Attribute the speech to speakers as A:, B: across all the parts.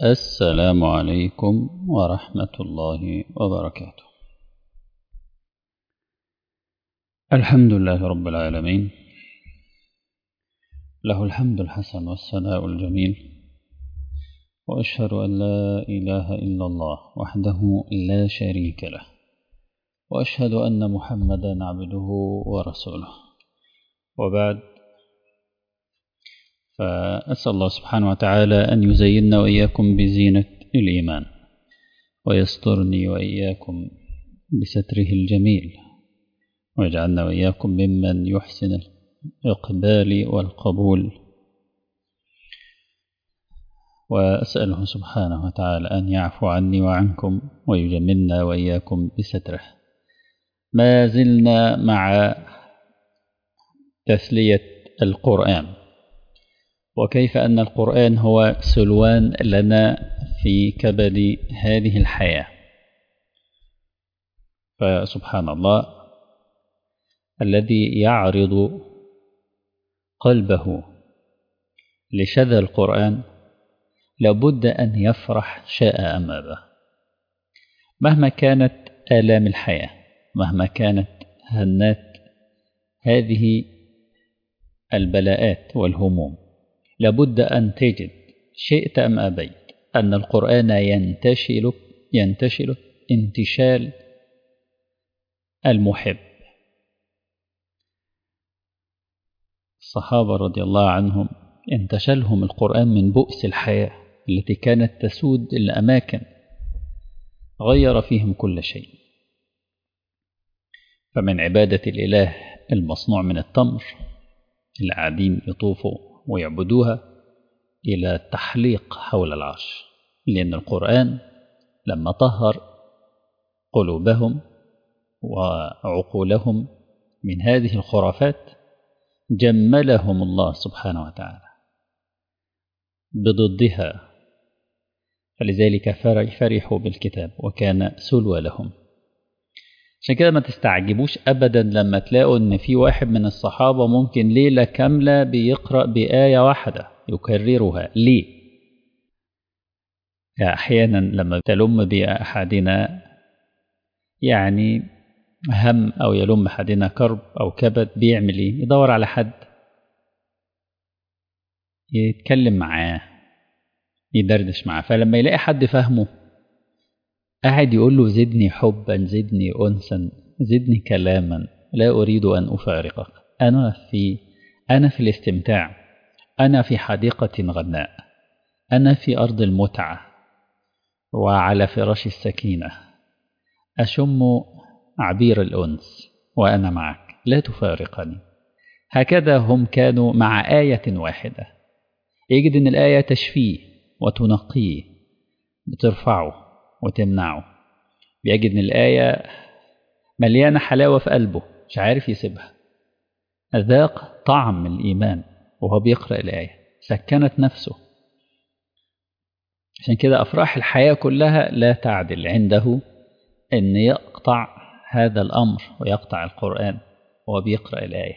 A: السلام عليكم ورحمة الله وبركاته الحمد لله رب العالمين له الحمد الحسن والثناء الجميل وأشهد أن لا إله إلا الله وحده لا شريك له وأشهد أن محمدا عبده ورسوله وبعد فأسأل الله سبحانه وتعالى أن يزيننا وإياكم بزينة الإيمان ويسترني وإياكم بستره الجميل ويجعلنا وإياكم ممن يحسن الإقبال والقبول وأسأله سبحانه وتعالى أن يعفو عني وعنكم ويجملنا وإياكم بستره ما زلنا مع تسلية القرآن وكيف أن القرآن هو سلوان لنا في كبد هذه الحياة فسبحان الله الذي يعرض قلبه لشذا القرآن لابد أن يفرح شاء أم أبى مهما كانت آلام الحياة مهما كانت هنات هذه البلاءات والهموم لابد أن تجد شئت أم أبيت أن القرآن ينتشل ينتشل انتشال المحب الصحابة رضي الله عنهم انتشلهم القرآن من بؤس الحياة التي كانت تسود الأماكن غير فيهم كل شيء فمن عبادة الإله المصنوع من التمر اللي قاعدين يطوفوا ويعبدوها إلى التحليق حول العرش لأن القرآن لما طهر قلوبهم وعقولهم من هذه الخرافات جملهم الله سبحانه وتعالى بضدها فلذلك فرحوا بالكتاب وكان سلوى لهم عشان كده ما تستعجبوش أبدا لما تلاقوا إن في واحد من الصحابة ممكن ليلة كاملة بيقرأ بآية واحدة يكررها ليه؟ أحيانا لما تلم بأحدنا يعني هم أو يلم أحدنا كرب أو كبد بيعمل إيه؟ يدور على حد يتكلم معاه يدردش معاه فلما يلاقي حد فاهمه قاعد يقول له زدني حبا زدني أنسا زدني كلاما لا أريد أن أفارقك أنا في أنا في الاستمتاع أنا في حديقة غناء أنا في أرض المتعة وعلى فراش السكينة أشم عبير الأنس وأنا معك لا تفارقني هكذا هم كانوا مع آية واحدة يجد أن الآية تشفيه وتنقيه بترفعه وتمنعه بيجد أن الآية مليانة حلاوة في قلبه مش عارف يسيبها ذاق طعم الإيمان وهو بيقرأ الآية سكنت نفسه عشان كده أفراح الحياة كلها لا تعدل عنده أن يقطع هذا الأمر ويقطع القرآن وهو بيقرأ الآية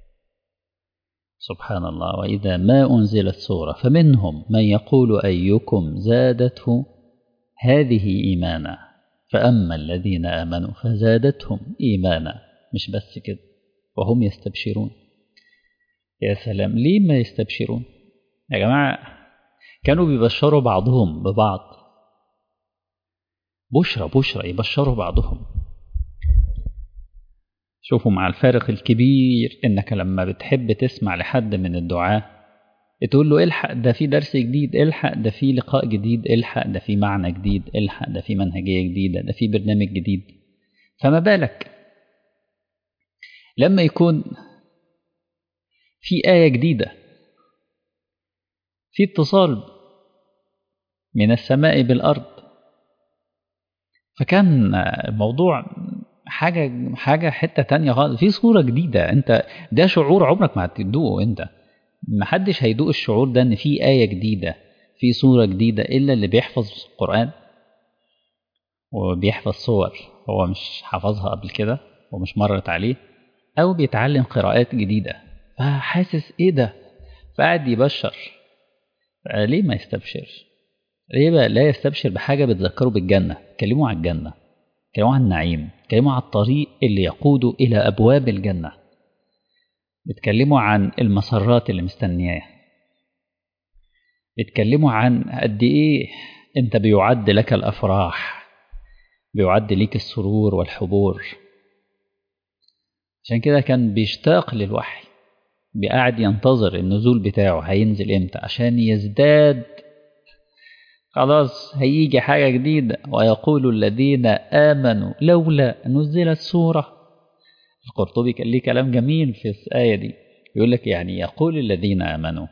A: سبحان الله وإذا ما أنزلت سورة فمنهم من يقول أيكم زادته هذه إيمانا فأما الذين آمنوا فزادتهم إيمانا مش بس كده وهم يستبشرون يا سلام ليه ما يستبشرون يا جماعة كانوا بيبشروا بعضهم ببعض بشرى بشرى يبشروا بعضهم شوفوا مع الفارق الكبير انك لما بتحب تسمع لحد من الدعاه تقول له الحق ده في درس جديد الحق ده في لقاء جديد الحق ده في معنى جديد الحق ده في منهجية جديدة ده في برنامج جديد فما بالك لما يكون في آية جديدة في اتصال من السماء بالأرض فكان الموضوع حاجة حاجة حتة تانية خالص في صورة جديدة انت ده شعور عمرك ما هتدوقه انت محدش هيدوق الشعور ده ان في آية جديدة في صورة جديدة إلا اللي بيحفظ القرآن وبيحفظ صور هو مش حفظها قبل كده ومش مرت عليه أو بيتعلم قراءات جديدة فحاسس إيه ده فقعد يبشر ليه ما يستبشرش ليه بقى لا يستبشر بحاجة بتذكره بالجنة كلموا عن الجنة كلموا عن النعيم كلموا عن الطريق اللي يقود إلى أبواب الجنة بتكلموا عن المسرات اللي مستنياه بتكلموا عن قد إيه أنت بيعد لك الأفراح بيعد ليك السرور والحبور عشان كده كان بيشتاق للوحي بقعد ينتظر النزول بتاعه هينزل امتى عشان يزداد خلاص هيجي حاجة جديدة ويقول الذين آمنوا لولا نزلت سورة القرطبي كان ليه كلام جميل في الآية دي يقول لك يعني يقول الذين آمنوا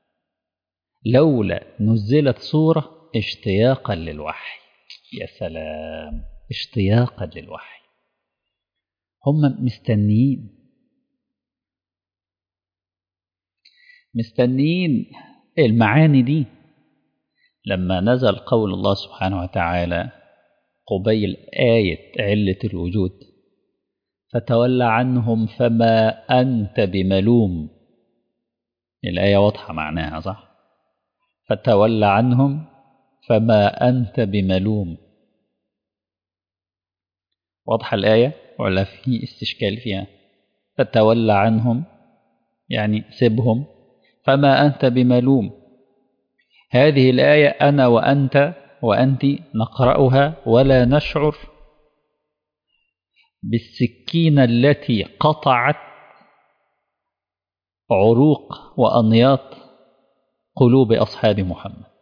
A: لولا نزلت سورة اشتياقا للوحي يا سلام اشتياقا للوحي هم مستنيين مستنيين المعاني دي لما نزل قول الله سبحانه وتعالى قبيل آية علة الوجود فتولى عنهم فما أنت بملوم الآية واضحة معناها صح فتولى عنهم فما أنت بملوم واضحة الآية ولا في استشكال فيها فتولى عنهم يعني سبهم فما أنت بملوم هذه الآية أنا وأنت وأنت نقرأها ولا نشعر بالسكينة التي قطعت عروق وأنياط قلوب أصحاب محمد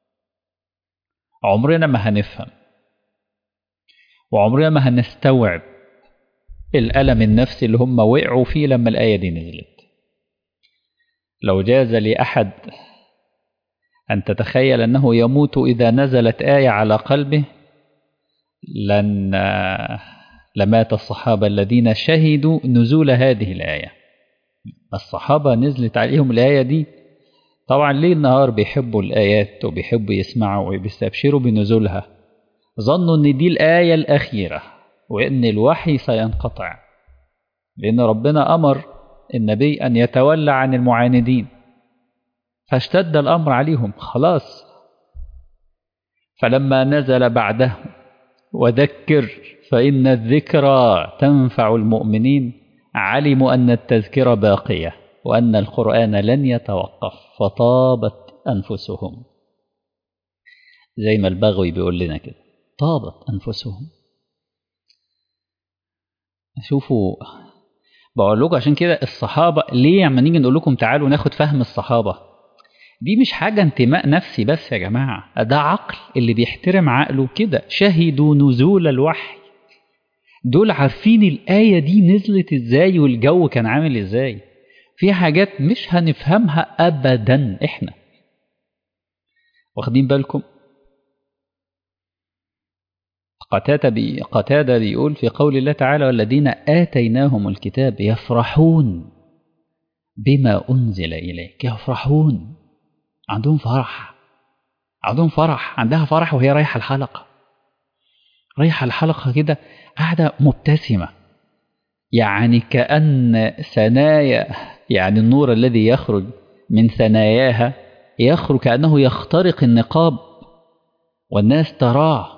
A: عمرنا ما هنفهم وعمرنا ما هنستوعب الألم النفسي اللي هم وقعوا فيه لما الآية دي نزلت لو جاز لأحد أن تتخيل أنه يموت إذا نزلت آية على قلبه لن لمات الصحابة الذين شهدوا نزول هذه الآية الصحابة نزلت عليهم الآية دي طبعا ليل نهار بيحبوا الآيات وبيحبوا يسمعوا وبيستبشروا بنزولها ظنوا أن دي الآية الأخيرة وأن الوحي سينقطع لأن ربنا أمر النبي أن يتولى عن المعاندين فاشتد الأمر عليهم خلاص فلما نزل بعده وذكر فإن الذكرى تنفع المؤمنين علموا أن التذكرة باقية وأن القرآن لن يتوقف فطابت أنفسهم زي ما البغوي بيقول لنا كده طابت أنفسهم شوفوا بقول لكم عشان كده الصحابة ليه عم نيجي نقول لكم تعالوا ناخد فهم الصحابة دي مش حاجة انتماء نفسي بس يا جماعة ده عقل اللي بيحترم عقله كده شهدوا نزول الوحي دول عارفين الآية دي نزلت ازاي والجو كان عامل ازاي في حاجات مش هنفهمها أبدا احنا واخدين بالكم قتادة بي قتادة بيقول في قول الله تعالى والذين آتيناهم الكتاب يفرحون بما أنزل إليك يفرحون عندهم فرح عندهم فرح عندها فرح وهي رايحة الحلقة رايحة الحلقة كده قاعدة مبتسمة يعني كأن ثنايا يعني النور الذي يخرج من ثناياها يخرج كأنه يخترق النقاب والناس تراه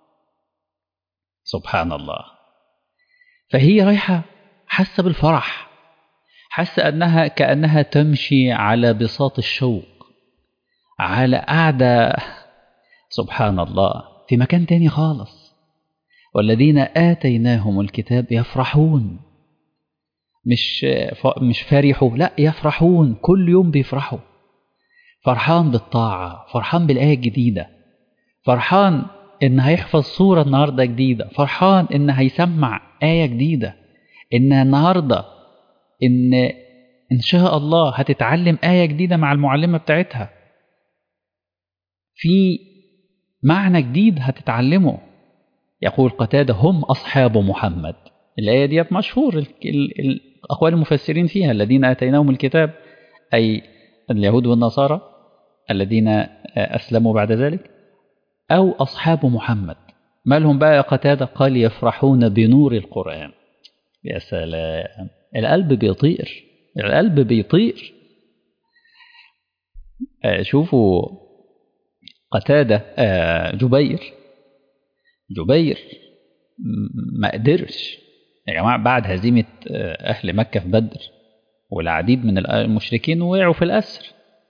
A: سبحان الله فهي رايحة حاسة بالفرح حاسة أنها كأنها تمشي على بساط الشوق على قاعدة سبحان الله في مكان تاني خالص والذين آتيناهم الكتاب يفرحون مش مش فرحوا لا يفرحون كل يوم بيفرحوا فرحان بالطاعة فرحان بالآية الجديدة فرحان إن هيحفظ صورة النهاردة جديدة فرحان إن هيسمع آية جديدة إن النهاردة إن إن شاء الله هتتعلم آية جديدة مع المعلمة بتاعتها في معنى جديد هتتعلمه يقول قتادة هم أصحاب محمد الآية دي مشهور أقوال المفسرين فيها الذين آتيناهم الكتاب أي اليهود والنصارى الذين أسلموا بعد ذلك أو أصحاب محمد ما لهم بقى قتادة قال يفرحون بنور القرآن يا سلام القلب بيطير القلب بيطير شوفوا قتادة آه جبير جبير ما قدرش يا جماعة بعد هزيمة أهل مكة في بدر والعديد من المشركين وقعوا في الأسر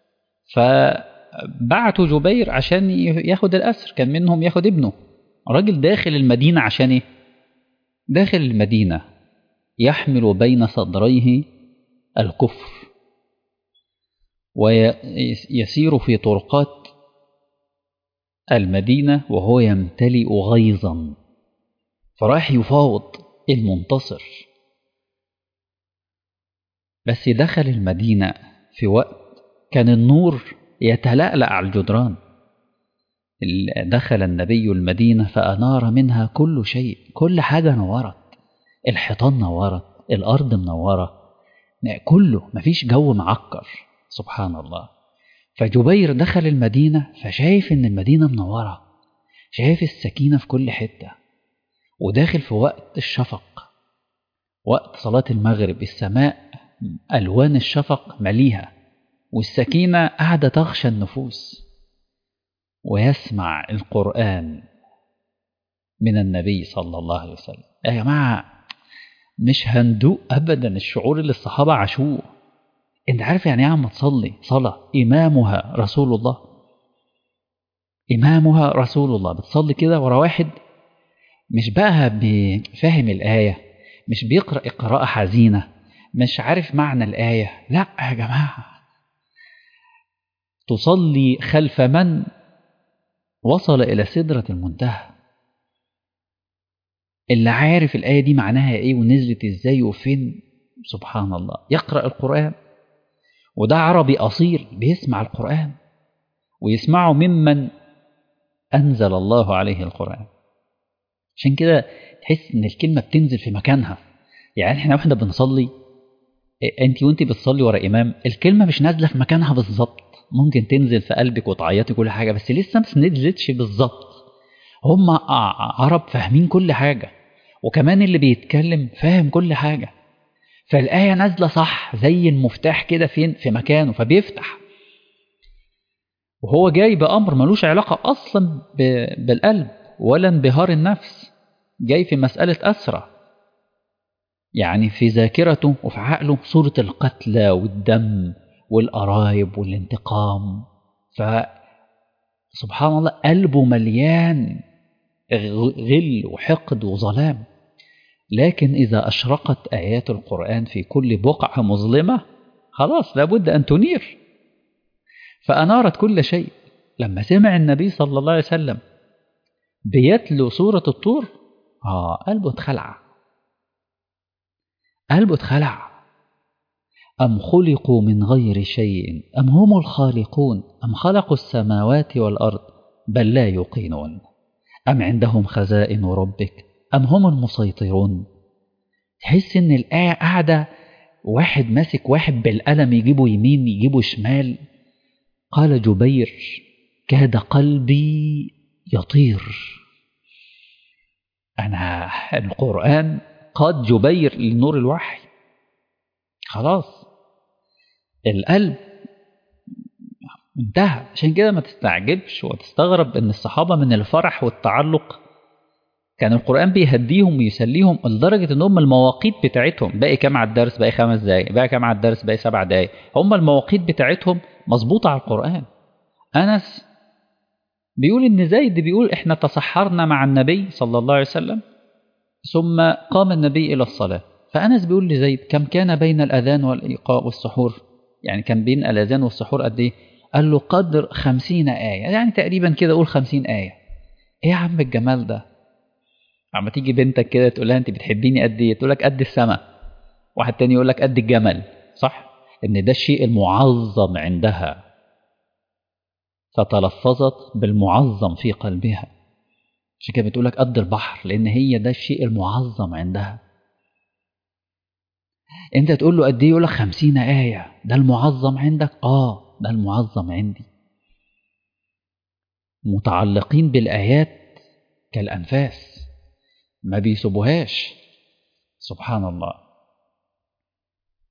A: فبعتوا جبير عشان ياخد الأسر كان منهم ياخد ابنه راجل داخل المدينة عشان ايه داخل المدينة يحمل بين صدريه الكفر ويسير في طرقات المدينة وهو يمتلئ غيظا فراح يفاوض المنتصر بس دخل المدينة في وقت كان النور يتلألأ على الجدران دخل النبي المدينة فأنار منها كل شيء كل حاجة نورت الحيطان نورت الأرض منورة كله مفيش جو معكر سبحان الله فجبير دخل المدينة فشايف إن المدينة منورة شايف السكينة في كل حتة وداخل في وقت الشفق وقت صلاة المغرب السماء ألوان الشفق مليها والسكينة قاعدة تغشى النفوس ويسمع القرآن من النبي صلى الله عليه وسلم يا جماعة مش هندوق أبدا الشعور اللي الصحابة عاشوه انت عارف يعني ايه عم تصلي صلاة إمامها رسول الله إمامها رسول الله بتصلي كده ورا واحد مش بقى فاهم الآية مش بيقرأ قراءة حزينة مش عارف معنى الآية لا يا جماعة تصلي خلف من وصل إلى سدرة المنتهى اللي عارف الآية دي معناها إيه ونزلت إزاي وفين سبحان الله يقرأ القرآن وده عربي أصيل بيسمع القرآن ويسمعه ممن أنزل الله عليه القرآن عشان كده تحس إن الكلمة بتنزل في مكانها يعني إحنا واحنا بنصلي أنت وأنت بتصلي ورا إمام الكلمة مش نازلة في مكانها بالظبط ممكن تنزل في قلبك وتعيطي كل حاجة بس لسه ما نزلتش بالظبط هم عرب فاهمين كل حاجة وكمان اللي بيتكلم فاهم كل حاجة فالآية نازلة صح زي المفتاح كده فين في مكانه فبيفتح وهو جاي بأمر ملوش علاقة أصلا بالقلب ولا انبهار النفس جاي في مسألة أسرة يعني في ذاكرته وفي عقله صورة القتلى والدم والقرايب والانتقام فسبحان الله قلبه مليان غل وحقد وظلام لكن إذا أشرقت آيات القرآن في كل بقعة مظلمة خلاص لابد أن تنير فأنارت كل شيء لما سمع النبي صلى الله عليه وسلم بيتلو سورة الطور آه قلبه اتخلع قلبه اتخلع أم خلقوا من غير شيء أم هم الخالقون أم خلقوا السماوات والأرض بل لا يوقنون أم عندهم خزائن ربك أم هم المسيطرون تحس إن الآية قاعدة واحد ماسك واحد بالقلم يجيبه يمين يجيبه شمال قال جبير كاد قلبي يطير أنا القرآن قاد جبير لنور الوحي خلاص القلب انتهى عشان كده ما تستعجبش وتستغرب ان الصحابة من الفرح والتعلق كان القرآن بيهديهم ويسليهم لدرجة ان هم المواقيت بتاعتهم باقي كام على الدرس باقي خمس دقايق باقي كام على الدرس باقي سبع دقايق هم المواقيت بتاعتهم مظبوطة على القرآن أنس بيقول إن زيد بيقول إحنا تصحرنا مع النبي صلى الله عليه وسلم ثم قام النبي إلى الصلاة فأنس بيقول لزيد كم كان بين الأذان والإيقاء والسحور يعني كان بين الأذان والسحور قد إيه قال له قدر خمسين آية يعني تقريبا كده قول خمسين آية إيه يا عم الجمال ده عم تيجي بنتك كده تقول لها أنت بتحبيني قد إيه تقول لك قد السماء واحد تاني يقول لك قد الجمل صح إن ده الشيء المعظم عندها فتلفظت بالمعظم في قلبها عشان كده بتقول لك قد البحر لأن هي ده الشيء المعظم عندها انت تقول له قد ايه يقول لك 50 آية ده المعظم عندك اه ده المعظم عندي متعلقين بالآيات كالأنفاس ما بيسيبوهاش سبحان الله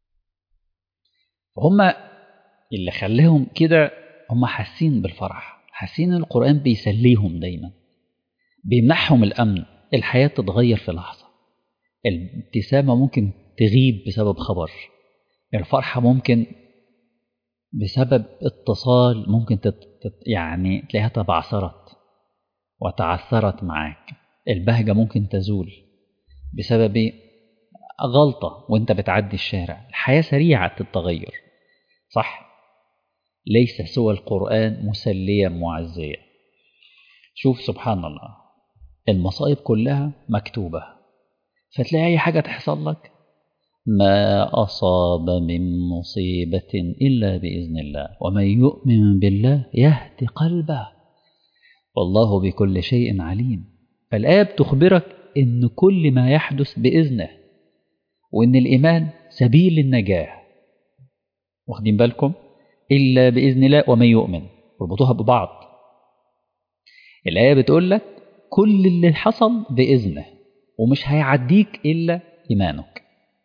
A: هم اللي خلاهم كده هم حاسين بالفرح حاسين ان القرآن بيسليهم دايما بيمنحهم الأمن الحياة تتغير في لحظة الابتسامة ممكن تغيب بسبب خبر الفرحة ممكن بسبب اتصال ممكن تت... تت... يعني تلاقيها تبعثرت وتعثرت معاك البهجة ممكن تزول بسبب غلطة وانت بتعدي الشارع الحياة سريعة التغير صح ليس سوى القرآن مسليا معزيا شوف سبحان الله المصائب كلها مكتوبة فتلاقي أي حاجة تحصل لك ما أصاب من مصيبة إلا بإذن الله ومن يؤمن بالله يهدي قلبه والله بكل شيء عليم فالآية بتخبرك إن كل ما يحدث بإذنه وإن الإيمان سبيل النجاة واخدين بالكم إلا بإذن الله ومن يؤمن ربطوها ببعض الآية بتقول لك كل اللي حصل بإذنه ومش هيعديك إلا إيمانك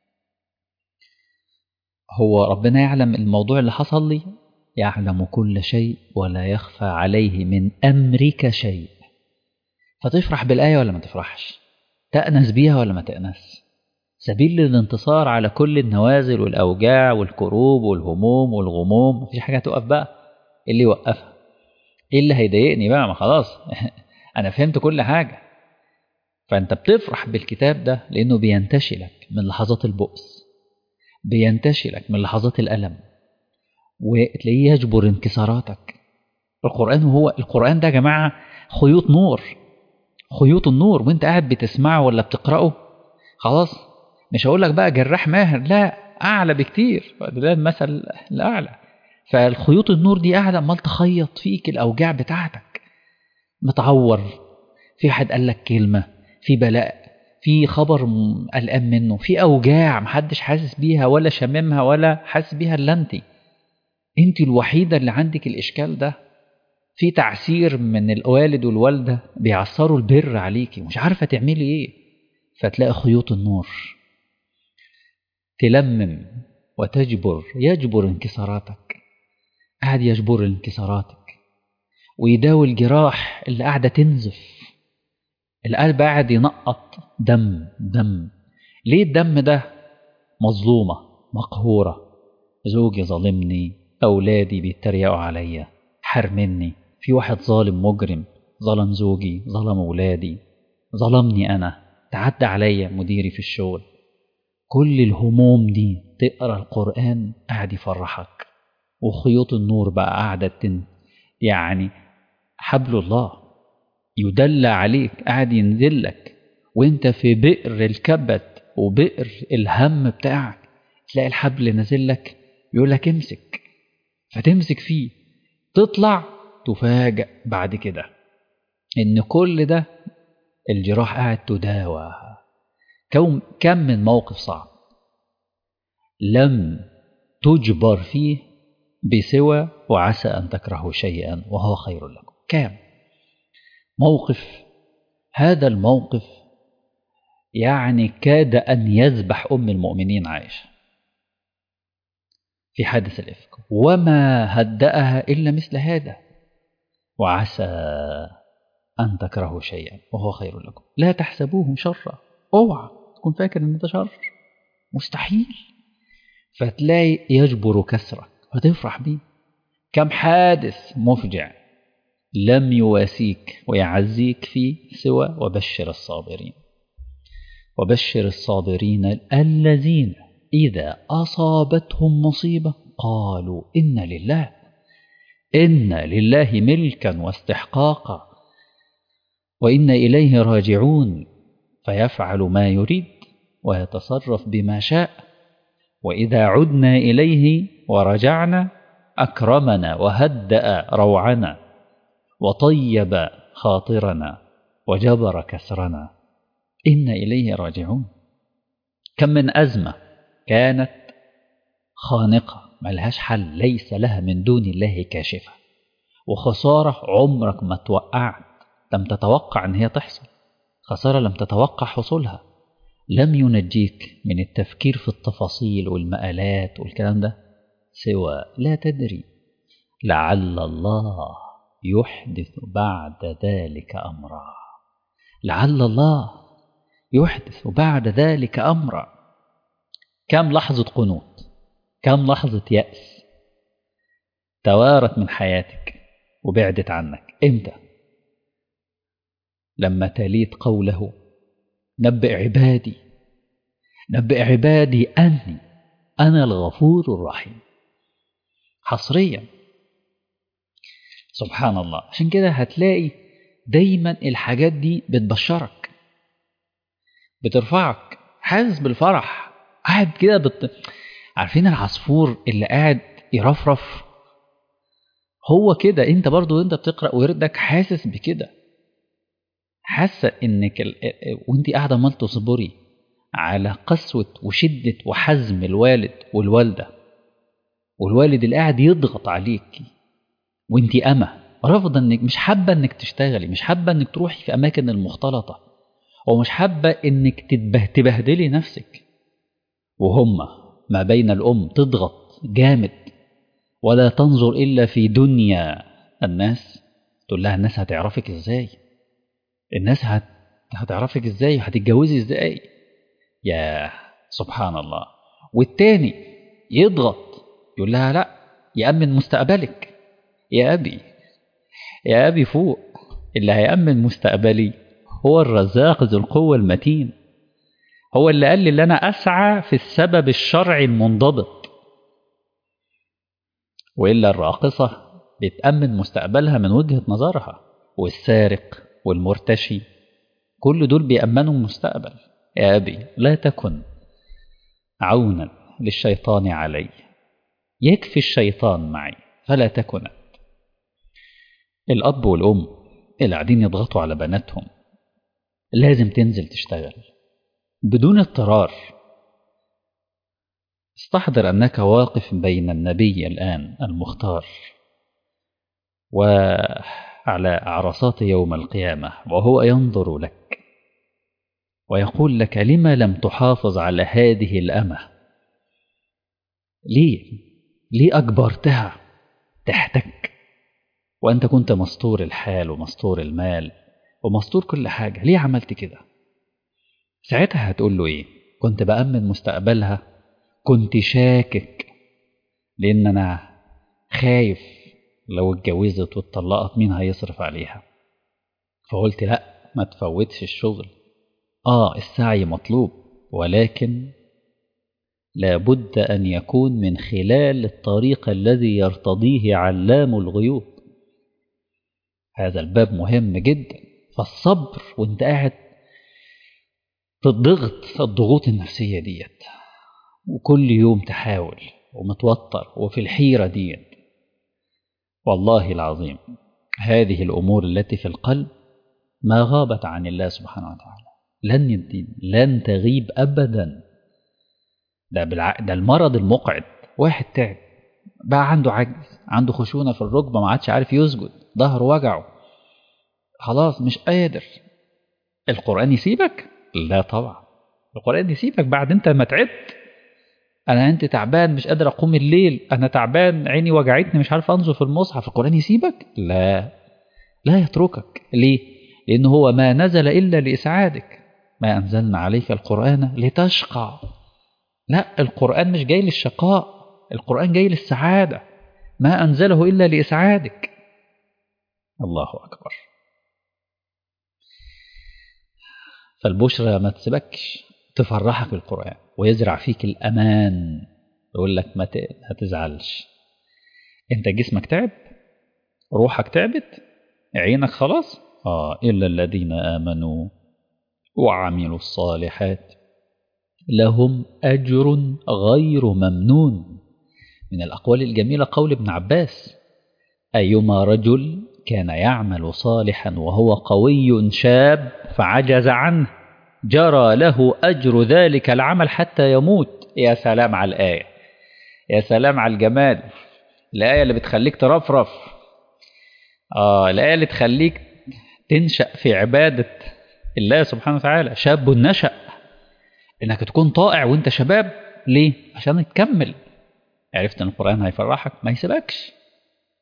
A: هو ربنا يعلم الموضوع اللي حصل لي يعلم كل شيء ولا يخفى عليه من أمرك شيء فتفرح بالآية ولا ما تفرحش تأنس بيها ولا ما تأنس سبيل للانتصار على كل النوازل والأوجاع والكروب والهموم والغموم مفيش حاجة تقف بقى إيه اللي يوقفها إيه اللي هيضايقني بقى ما خلاص أنا فهمت كل حاجة فأنت بتفرح بالكتاب ده لأنه بينتشلك من لحظات البؤس بينتشلك من لحظات الألم وتلاقيه يجبر انكساراتك القرآن هو القرآن ده يا جماعة خيوط نور خيوط النور وانت قاعد بتسمعه ولا بتقرأه خلاص مش هقول لك بقى جراح ماهر لا أعلى بكتير ده المثل الأعلى فالخيوط النور دي قاعدة عمال تخيط فيك الأوجاع بتاعتك متعور في حد قال لك كلمة في بلاء في خبر قلقان منه في أوجاع محدش حاسس بيها ولا شاممها ولا حاسس بيها إلا أنت أنت الوحيدة اللي عندك الإشكال ده في تعسير من الوالد والوالدة بيعصروا البر عليكي مش عارفة تعملي إيه فتلاقي خيوط النور تلمم وتجبر يجبر انكساراتك قاعد يجبر انكساراتك ويداوي الجراح اللي قاعدة تنزف القلب قاعد ينقط دم دم ليه الدم ده مظلومة مقهورة زوجي ظالمني أولادي بيتريقوا عليا حرمني في واحد ظالم مجرم ظلم زوجي ظلم أولادي ظلمني أنا تعدى عليا مديري في الشغل كل الهموم دي تقرا القرآن قاعد يفرحك وخيوط النور بقى قاعدة تن يعني حبل الله يدلى عليك قاعد ينزل لك وانت في بئر الكبت وبئر الهم بتاعك تلاقي الحبل نازل لك يقول لك امسك فتمسك فيه تطلع تفاجأ بعد كده ان كل ده الجراح قاعد تداوى كم كم من موقف صعب لم تجبر فيه بسوى وعسى أن تكرهوا شيئا وهو خير لكم كام موقف هذا الموقف يعني كاد أن يذبح أم المؤمنين عائشة في حادث الإفك وما هدأها إلا مثل هذا وعسى أن تكرهوا شيئا وهو خير لكم لا تحسبوه شرا اوعى تكون فاكر ان ده شر مستحيل فتلاقي يجبر كسرك فتفرح بيه كم حادث مفجع لم يواسيك ويعزيك فيه سوى وبشر الصابرين وبشر الصابرين الذين إذا أصابتهم مصيبة قالوا إن لله إن لله ملكا واستحقاقا وإن إليه راجعون فيفعل ما يريد ويتصرف بما شاء وإذا عدنا إليه ورجعنا أكرمنا وهدأ روعنا وطيب خاطرنا وجبر كسرنا إن إليه راجعون كم من أزمة كانت خانقة ملهاش حل ليس لها من دون الله كاشفة وخسارة عمرك ما توقعت لم تتوقع أن هي تحصل خسارة لم تتوقع حصولها لم ينجيك من التفكير في التفاصيل والمآلات والكلام ده سوى لا تدري لعل الله يحدث بعد ذلك أمرا لعل الله يحدث بعد ذلك أمرا كم لحظة قنوط كم لحظة يأس توارت من حياتك وبعدت عنك امتى لما تليت قوله نبئ عبادي نبئ عبادي أني أنا الغفور الرحيم حصريا سبحان الله عشان كده هتلاقي دايما الحاجات دي بتبشرك بترفعك حاسس بالفرح قاعد كده بت... عارفين العصفور اللي قاعد يرفرف هو كده انت برضو انت بتقرا وردك حاسس بكده حاسه انك ال... وانت قاعده عمال تصبري على قسوه وشده وحزم الوالد والوالده والوالد اللي قاعد يضغط عليك وانت أمة رافضة انك مش حابة انك تشتغلي مش حابة انك تروحي في اماكن المختلطة ومش حابة انك تتبه تبهدلي نفسك وهم ما بين الام تضغط جامد ولا تنظر الا في دنيا الناس تقول لها الناس هتعرفك ازاي الناس هت... هتعرفك ازاي وهتتجوزي ازاي يا سبحان الله والتاني يضغط يقول لها لا يأمن مستقبلك يا أبي يا أبي فوق اللي هيأمن مستقبلي هو الرزاق ذو القوة المتين هو اللي قال لي اللي أنا أسعى في السبب الشرعي المنضبط وإلا الراقصة بتأمن مستقبلها من وجهة نظرها والسارق والمرتشي كل دول بيأمنوا المستقبل يا أبي لا تكن عونا للشيطان علي يكفي الشيطان معي فلا تكن الأب والأم اللي قاعدين يضغطوا على بناتهم لازم تنزل تشتغل بدون اضطرار استحضر أنك واقف بين النبي الآن المختار وعلى عرصات يوم القيامة وهو ينظر لك ويقول لك لما لم تحافظ على هذه الأمة ليه ليه أجبرتها تحتك وأنت كنت مستور الحال ومستور المال ومستور كل حاجة ليه عملت كده ساعتها هتقول له إيه كنت بأمن مستقبلها كنت شاكك لأن أنا خايف لو اتجوزت واتطلقت مين هيصرف عليها فقلت لا ما تفوتش الشغل آه السعي مطلوب ولكن لابد أن يكون من خلال الطريق الذي يرتضيه علام الغيوب هذا الباب مهم جدا فالصبر وانت قاعد تضغط الضغوط النفسية ديت وكل يوم تحاول ومتوتر وفي الحيرة ديت والله العظيم هذه الأمور التي في القلب ما غابت عن الله سبحانه وتعالى لن يدين لن تغيب أبدا ده, بالع... ده المرض المقعد واحد تعب بقى عنده عجز عنده خشونة في الركبة ما عادش عارف يسجد ظهره وجعه خلاص مش قادر القرآن يسيبك لا طبعا القرآن يسيبك بعد انت ما تعبت انا انت تعبان مش قادر اقوم الليل انا تعبان عيني وجعتني مش عارف انظر في المصحف القرآن يسيبك لا لا يتركك ليه لأن هو ما نزل إلا لإسعادك ما أنزلنا عليك القرآن لتشقى لا القرآن مش جاي للشقاء القرآن جاي للسعادة ما أنزله إلا لإسعادك الله أكبر فالبشرى ما تسيبكش تفرحك القرآن ويزرع فيك الأمان يقول لك ما تزعلش انت جسمك تعب روحك تعبت عينك خلاص آه إلا الذين آمنوا وعملوا الصالحات لهم أجر غير ممنون من الأقوال الجميلة قول ابن عباس أيما رجل كان يعمل صالحا وهو قوي شاب فعجز عنه جرى له أجر ذلك العمل حتى يموت يا سلام على الآية يا سلام على الجمال الآية اللي بتخليك ترفرف آه الآية اللي تخليك تنشأ في عبادة الله سبحانه وتعالى شاب نشأ إنك تكون طائع وإنت شباب ليه؟ عشان تكمل عرفت إن القرآن هيفرحك ما يسيبكش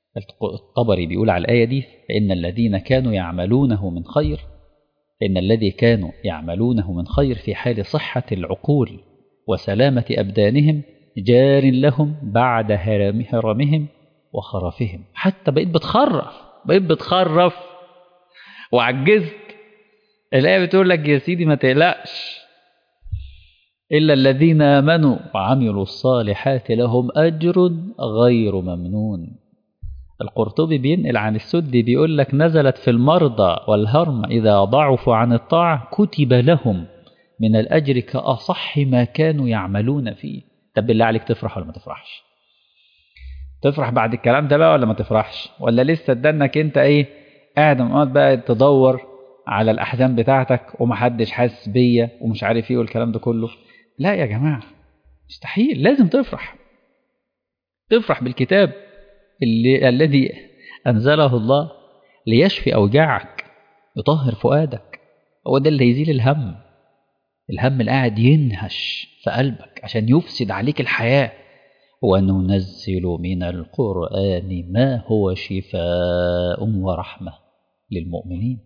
A: الطبري بيقول على الآية دي فإن الذين كانوا يعملونه من خير إن الذي كانوا يعملونه من خير في حال صحة العقول وسلامة أبدانهم جار لهم بعد هرم هرمهم وخرفهم حتى بقيت بتخرف بقيت بتخرف وعجزت الآية بتقول لك يا سيدي ما تقلقش إلا الذين آمنوا وعملوا الصالحات لهم أجر غير ممنون القرطبي بينقل عن السدي بيقول لك نزلت في المرضى والهرم إذا ضعفوا عن الطاعة كتب لهم من الأجر كأصح ما كانوا يعملون فيه طب بالله عليك تفرح ولا ما تفرحش تفرح بعد الكلام ده بقى ولا ما تفرحش ولا لسه ادانك انت ايه قاعد مقعد بقى تدور على الأحزان بتاعتك ومحدش حاسس بيا ومش عارف ايه والكلام ده كله لا يا جماعة مستحيل لازم تفرح تفرح بالكتاب اللي الذي أنزله الله ليشفي أوجاعك يطهر فؤادك هو ده اللي يزيل الهم الهم اللي قاعد ينهش في قلبك عشان يفسد عليك الحياة وننزل من القرآن ما هو شفاء ورحمة للمؤمنين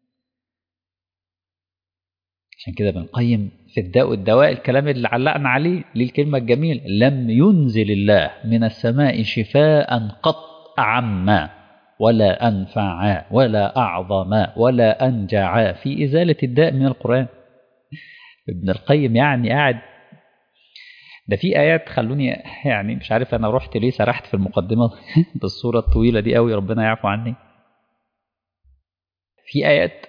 A: عشان كده بنقيم في الداء والدواء الكلام اللي علقنا عليه ليه الكلمة الجميلة لم ينزل الله من السماء شفاء قط أعما ولا أنفعا ولا أعظما ولا أنجعا في إزالة الداء من القرآن ابن القيم يعني قاعد ده في آيات خلوني يعني مش عارف أنا رحت ليه سرحت في المقدمة بالصورة الطويلة دي قوي ربنا يعفو عني في آيات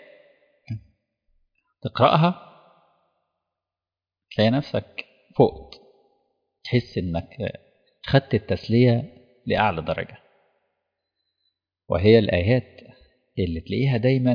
A: تقرأها تلاقي نفسك فقت تحس انك خدت التسلية لأعلى درجة وهي الآيات اللي تلاقيها دايما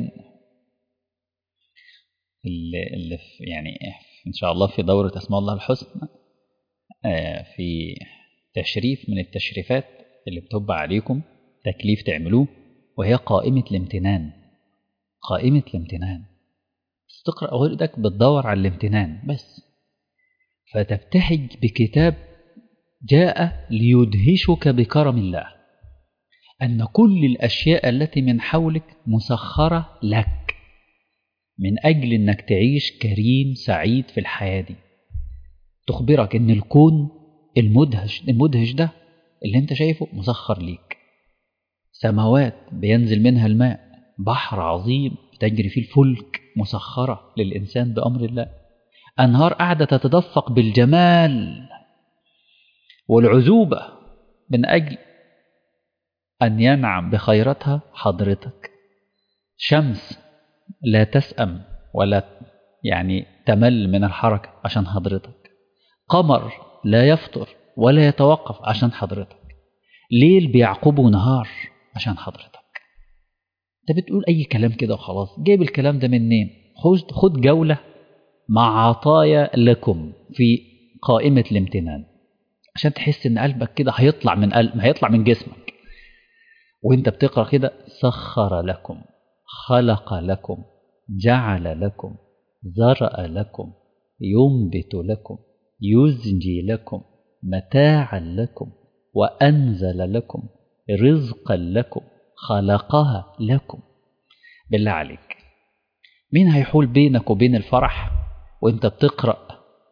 A: اللي, اللي في يعني إن شاء الله في دورة أسماء الله الحسنى في تشريف من التشريفات اللي بتبقى عليكم تكليف تعملوه وهي قائمة الامتنان قائمة الامتنان تقرأ وردك بتدور على الامتنان بس فتبتهج بكتاب جاء ليدهشك بكرم الله أن كل الأشياء التي من حولك مسخرة لك من أجل أنك تعيش كريم سعيد في الحياة دي تخبرك أن الكون المدهش المدهش ده اللي انت شايفه مسخر ليك سماوات بينزل منها الماء بحر عظيم تجري فيه الفلك مسخرة للإنسان بأمر الله أنهار قاعدة تتدفق بالجمال والعذوبة من أجل أن ينعم بخيرتها حضرتك شمس لا تسأم ولا يعني تمل من الحركة عشان حضرتك قمر لا يفطر ولا يتوقف عشان حضرتك ليل بيعقبه نهار عشان حضرتك انت بتقول اي كلام كده وخلاص جايب الكلام ده منين خد خد جوله مع عطايا لكم في قائمه الامتنان عشان تحس ان قلبك كده هيطلع من قلب هيطلع من جسمك وانت بتقرا كده سخر لكم خلق لكم جعل لكم زرع لكم ينبت لكم يزجي لكم متاعا لكم وانزل لكم رزقا لكم خلقها لكم بالله عليك مين هيحول بينك وبين الفرح وانت بتقرأ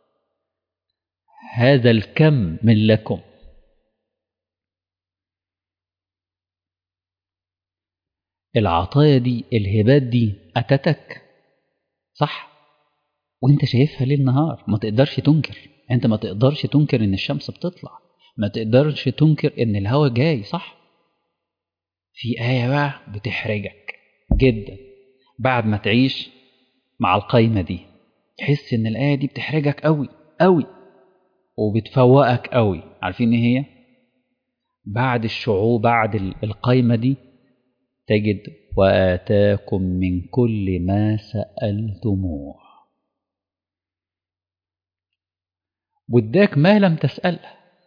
A: هذا الكم من لكم العطايا دي الهبات دي أتتك صح وانت شايفها ليل نهار ما تقدرش تنكر انت ما تقدرش تنكر ان الشمس بتطلع ما تقدرش تنكر ان الهوا جاي صح في آية بقى بتحرجك جدا بعد ما تعيش مع القايمة دي تحس إن الآية دي بتحرجك قوي قوي وبتفوقك قوي عارفين إيه هي؟ بعد الشعور بعد القايمة دي تجد وآتاكم من كل ما سألتموه واداك ما لم تسأله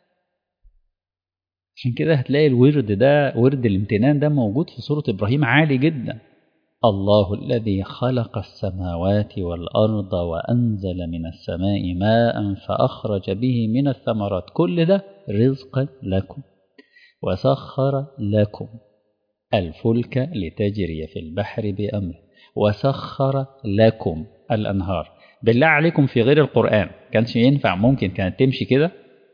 A: عشان كده هتلاقي الورد ده ورد الامتنان ده موجود في سورة إبراهيم عالي جدا الله الذي خلق السماوات والأرض وأنزل من السماء ماء فأخرج به من الثمرات كل ده رزقا لكم وسخر لكم الفلك لتجري في البحر بأمره وسخر لكم الأنهار بالله عليكم في غير القرآن كانش ينفع ممكن كانت تمشي كده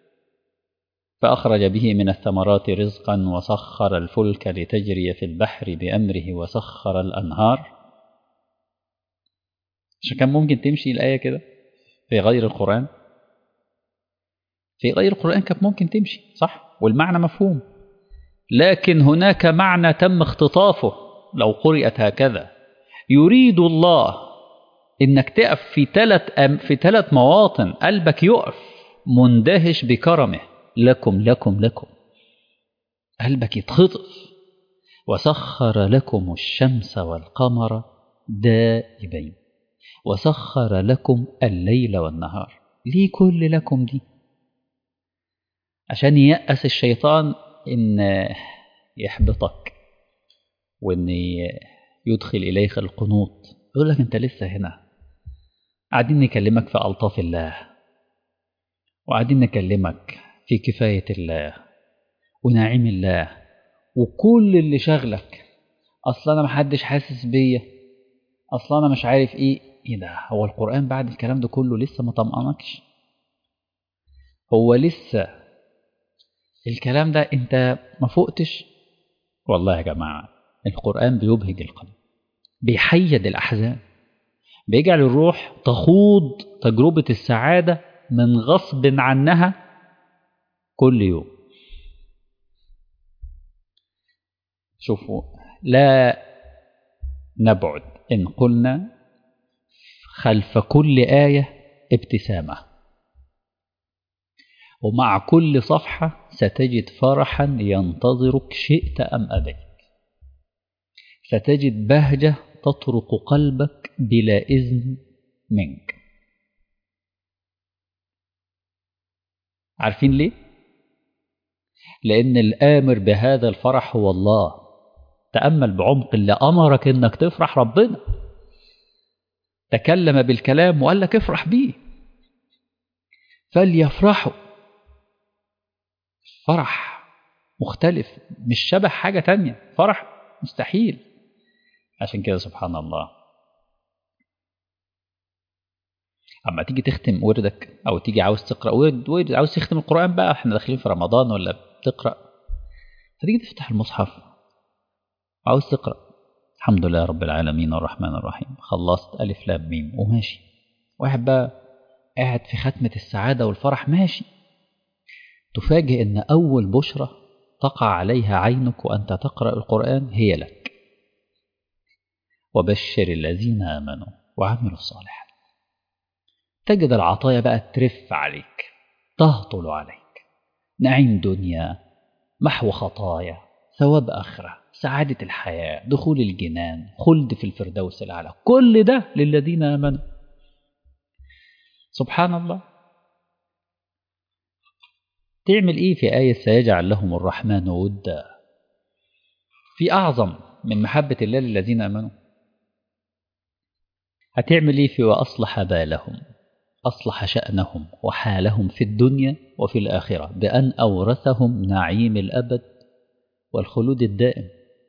A: فأخرج به من الثمرات رزقا وسخر الفلك لتجري في البحر بأمره وسخر الأنهار عشان كان ممكن تمشي الآية كده في غير القرآن في غير القرآن كانت ممكن تمشي صح والمعنى مفهوم لكن هناك معنى تم اختطافه لو قرأت هكذا يريد الله انك تقف في ثلاث في ثلاث مواطن قلبك يقف مندهش بكرمه لكم لكم لكم قلبك يتخطف وسخر لكم الشمس والقمر دائبين وسخر لكم الليل والنهار ليه كل لكم دي عشان ييأس الشيطان ان يحبطك وان يدخل اليك القنوط يقول لك انت لسه هنا قاعدين نكلمك في الطاف الله وقاعدين نكلمك في كفايه الله ونعيم الله وكل اللي شغلك اصل انا محدش حاسس بيا اصل انا مش عارف ايه ايه ده هو القران بعد الكلام ده كله لسه ما طمأنكش هو لسه الكلام ده انت ما فقتش والله يا جماعه القران بيبهج القلب بيحيد الاحزان بيجعل الروح تخوض تجربه السعاده من غصب عنها كل يوم شوفوا لا نبعد إن قلنا خلف كل آية ابتسامة ومع كل صفحة ستجد فرحا ينتظرك شئت أم أبيت ستجد بهجة تطرق قلبك بلا إذن منك عارفين ليه؟ لأن الآمر بهذا الفرح هو الله تأمل بعمق اللي أمرك إنك تفرح ربنا تكلم بالكلام وقال لك افرح بيه فليفرحوا فرح مختلف مش شبه حاجة تانية فرح مستحيل عشان كده سبحان الله اما تيجي تختم وردك او تيجي عاوز تقرا ورد, ورد عاوز تختم القران بقى احنا داخلين في رمضان ولا بتقرا فتيجي تفتح المصحف عاوز تقرا الحمد لله رب العالمين الرحمن الرحيم خلصت الف لام ميم وماشي واحد بقى قاعد في ختمه السعاده والفرح ماشي تفاجئ ان اول بشرى تقع عليها عينك وانت تقرا القران هي لك وبشر الذين امنوا وعملوا الصالحات تجد العطايا بقى ترف عليك تهطل عليك نعيم دنيا محو خطايا ثواب آخرة سعادة الحياة دخول الجنان خلد في الفردوس الأعلى كل ده للذين آمنوا سبحان الله تعمل إيه في آية سيجعل لهم الرحمن ودا في أعظم من محبة الله للذين آمنوا هتعمل إيه في وأصلح بالهم أصلح شأنهم وحالهم في الدنيا وفي الآخرة بأن أورثهم نعيم الأبد والخلود الدائم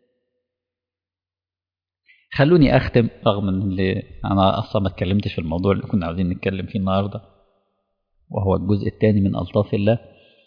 A: خلوني أختم رغم أن اللي أنا أصلا ما اتكلمتش في الموضوع اللي كنا عاوزين نتكلم فيه النهاردة وهو الجزء الثاني من ألطاف الله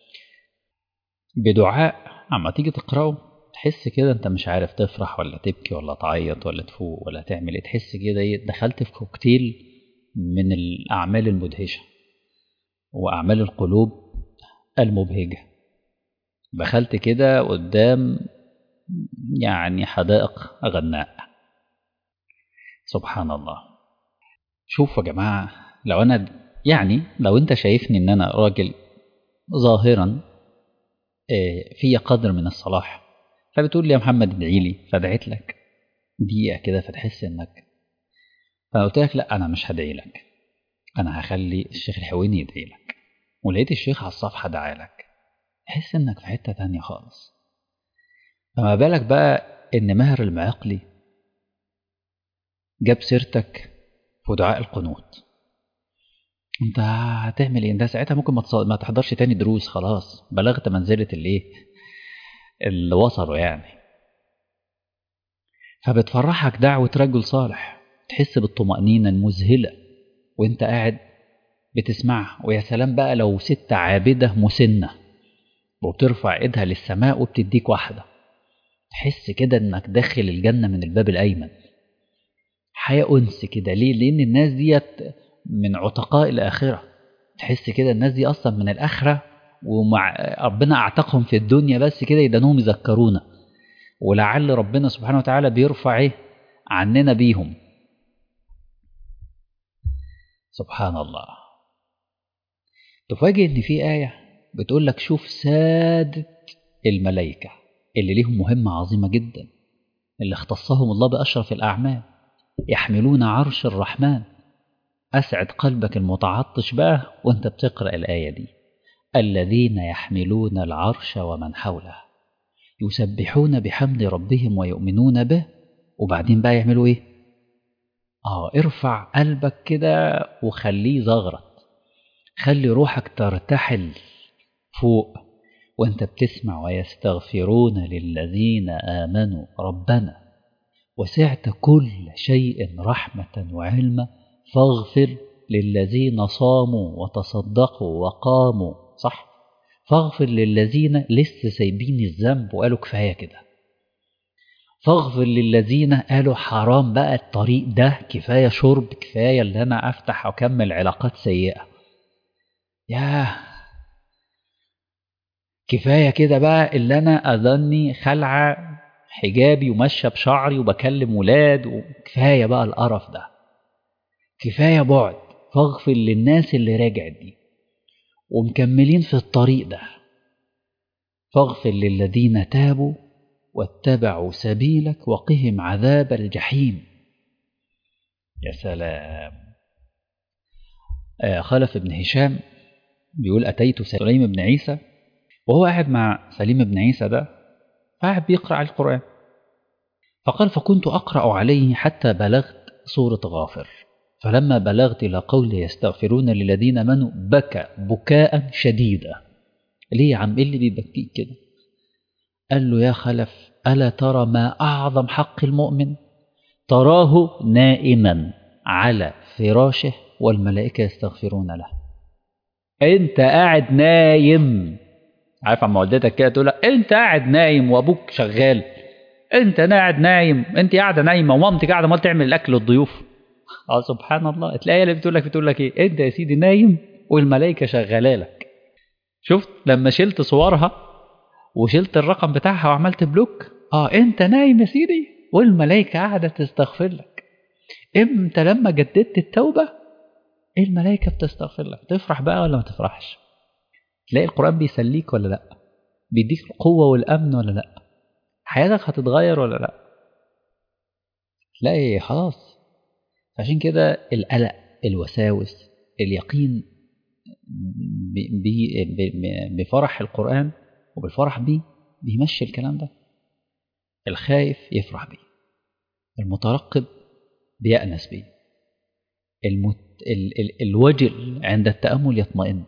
A: بدعاء عما تيجي تقرأه تحس كده أنت مش عارف تفرح ولا تبكي ولا تعيط ولا تفوق ولا تعمل إيه تحس كده دخلت في كوكتيل من الأعمال المدهشة وأعمال القلوب المبهجة دخلت كده قدام يعني حدائق غناء سبحان الله شوفوا يا جماعة لو أنا يعني لو أنت شايفني إن أنا راجل ظاهرا في قدر من الصلاح فبتقول لي يا محمد ادعي لي فدعيت لك دقيقة كده فتحس إنك فأنا قلت لك لا أنا مش هدعي لك أنا هخلي الشيخ الحويني يدعي لك ولقيت الشيخ على الصفحة دعا لك تحس إنك في حتة تانية خالص فما بالك بقى إن ماهر المعقلي جاب سيرتك في دعاء القنوت انت هتعمل ايه انت ساعتها ممكن ما, تص... ما تحضرش تاني دروس خلاص بلغت منزلة الايه اللي وصلوا يعني فبتفرحك دعوة رجل صالح تحس بالطمأنينة المذهلة وانت قاعد بتسمعها ويا سلام بقى لو ست عابدة مسنة وبترفع ايدها للسماء وبتديك واحدة تحس كده انك داخل الجنة من الباب الأيمن حياة أنس كده ليه؟ لأن الناس ديت من عتقاء الآخرة تحس كده الناس دي أصلا من الآخرة ومع ربنا أعتقهم في الدنيا بس كده يدانهم يذكرونا ولعل ربنا سبحانه وتعالى بيرفع إيه عننا بيهم سبحان الله تفاجئ إن في آية بتقول لك شوف سادة الملائكة اللي ليهم مهمة عظيمة جدا اللي اختصهم الله بأشرف الأعمال يحملون عرش الرحمن أسعد قلبك المتعطش بقى وانت بتقرأ الآية دي الذين يحملون العرش ومن حوله يسبحون بحمد ربهم ويؤمنون به وبعدين بقى يعملوا ايه اه ارفع قلبك كده وخليه زغرت خلي روحك ترتحل فوق وانت بتسمع ويستغفرون للذين آمنوا ربنا وسعت كل شيء رحمة وعلما فاغفر للذين صاموا وتصدقوا وقاموا صح فاغفر للذين لسه سايبين الذنب وقالوا كفاية كده فاغفر للذين قالوا حرام بقى الطريق ده كفاية شرب كفاية اللي أنا أفتح وأكمل علاقات سيئة ياه كفاية كده بقى اللي أنا أظني خلعة حجابي وماشية بشعري وبكلم ولاد وكفاية بقى القرف ده كفاية بعد فاغفر للناس اللي راجعت دي ومكملين في الطريق ده فاغفر للذين تابوا واتبعوا سبيلك وقهم عذاب الجحيم يا سلام آه خلف بن هشام بيقول أتيت سليم بن عيسى وهو قاعد مع سليم بن عيسى ده قاعد بيقرأ القرآن فقال فكنت أقرأ عليه حتى بلغت سورة غافر فلما بلغت إلى قول يستغفرون للذين منوا بكى بكاء شديدا ليه يا عم إيه اللي بيبكيك كده قال له يا خلف ألا ترى ما أعظم حق المؤمن تراه نائما على فراشه والملائكة يستغفرون له أنت قاعد نايم عارف عم والدتك كده تقول لك أنت قاعد نايم وأبوك شغال أنت قاعد نايم أنت قاعدة نايمة ومامتك قاعدة ما تعمل الأكل للضيوف اه سبحان الله تلاقي اللي بتقول لك بتقول لك ايه انت يا سيدي نايم والملائكه شغاله لك شفت لما شلت صورها وشلت الرقم بتاعها وعملت بلوك اه انت نايم يا سيدي والملائكه قاعده تستغفر لك امتى لما جددت التوبه الملائكه بتستغفر لك تفرح بقى ولا ما تفرحش تلاقي القران بيسليك ولا لا بيديك القوه والامن ولا لا حياتك هتتغير ولا لا تلاقي خلاص عشان كده القلق الوساوس اليقين بفرح القرآن وبالفرح بيه بيمشي الكلام ده الخايف يفرح بيه المترقب بيأنس بيه المت... ال... ال... الوجل عند التأمل يطمئن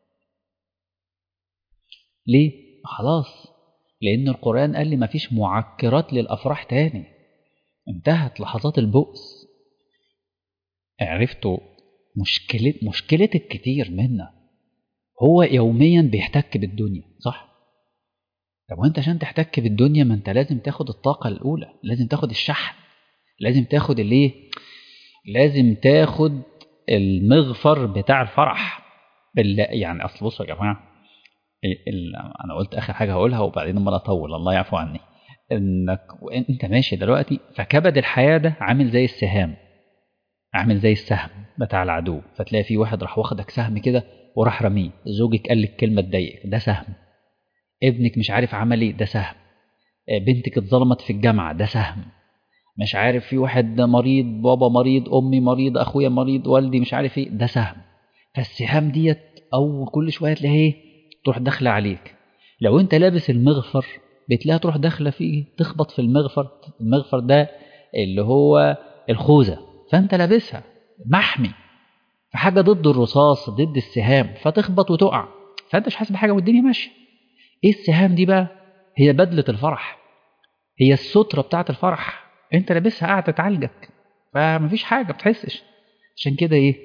A: ليه؟ خلاص لأن القرآن قال لي مفيش معكرات للأفراح تاني انتهت لحظات البؤس عرفتوا مشكلة مشكلة الكتير منا هو يوميا بيحتك بالدنيا صح؟ طب وانت عشان تحتك بالدنيا ما انت لازم تاخد الطاقة الأولى لازم تاخد الشحن لازم تاخد الايه؟ لازم تاخد المغفر بتاع الفرح يعني اصل بصوا يا جماعة انا قلت اخر حاجة هقولها وبعدين اما اطول الله يعفو عني انك انت ماشي دلوقتي فكبد الحياة ده عامل زي السهام عامل زي السهم بتاع العدو فتلاقي في واحد راح واخدك سهم كده وراح رميه زوجك قال لك كلمه تضايقك ده سهم ابنك مش عارف عمل ايه ده سهم بنتك اتظلمت في الجامعه ده سهم مش عارف في واحد مريض بابا مريض امي مريض اخويا مريض والدي مش عارف ايه ده سهم فالسهام ديت او كل شويه تلاقيه تروح داخله عليك لو انت لابس المغفر بتلاقيها تروح داخله فيه تخبط في المغفر المغفر ده اللي هو الخوذه فانت لابسها محمي في حاجه ضد الرصاص ضد السهام فتخبط وتقع فانت مش حاسس بحاجه والدنيا ماشيه ايه السهام دي بقى هي بدلة الفرح هي السترة بتاعت الفرح انت لابسها قاعدة تعالجك فمفيش حاجة ما بتحسش عشان كده ايه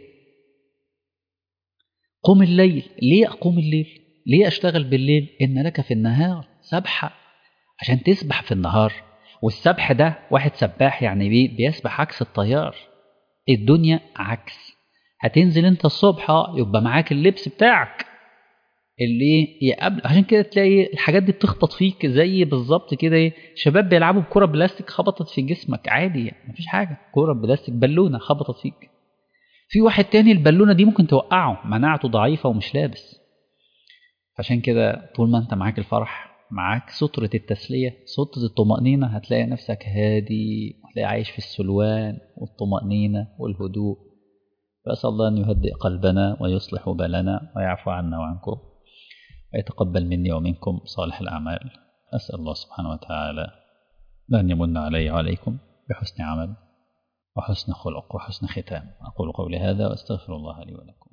A: قم الليل ليه اقوم الليل ليه اشتغل بالليل ان لك في النهار سبحة عشان تسبح في النهار والسبح ده واحد سباح يعني بيه بيسبح عكس التيار الدنيا عكس هتنزل انت الصبح يبقى معاك اللبس بتاعك اللي يقابل عشان كده تلاقي الحاجات دي بتخبط فيك زي بالظبط كده ايه شباب بيلعبوا بكرة بلاستيك خبطت في جسمك عادي يعني مفيش حاجة كرة بلاستيك بالونة خبطت فيك في واحد تاني البالونة دي ممكن توقعه مناعته ضعيفة ومش لابس عشان كده طول ما انت معاك الفرح معاك سترة التسلية سترة الطمأنينة هتلاقي نفسك هادي وهتلاقي عايش في السلوان والطمأنينة والهدوء فأسأل الله أن يهدئ قلبنا ويصلح بالنا ويعفو عنا وعنكم ويتقبل مني ومنكم صالح الأعمال أسأل الله سبحانه وتعالى أن يمن علي وعليكم بحسن عمل وحسن خلق وحسن ختام أقول قولي هذا وأستغفر الله لي ولكم